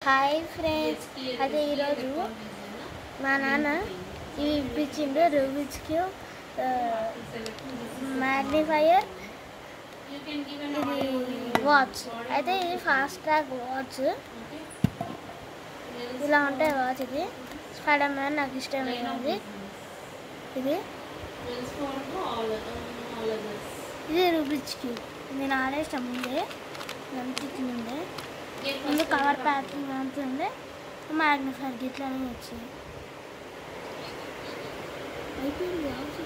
hi friends అదే ఈరోజు మా నాన్న ఇవి ఇప్పించిండు రూబిక్స్ క్యూబ్ మ్యాగ్నిఫైయర్ ఇది వాచ్ అయితే ఇది ఫాస్ట్ ట్రాక్ వాచ్ ఇలా ఉంటాయి వాచ్ ఇది స్పైడర్ మ్యాన్ నాకు ఇష్టమైనది ఇది ఇది రూబిక్స్ క్యూబ్ నేను ఆడేస్తాం ముందే నంతికి ముందే ముందు కవర్ ప్యాకింగ్ అంతా ఉండే మ్యాగ్నిఫైర్ గిట్లనే వచ్చింది అయిపోయింది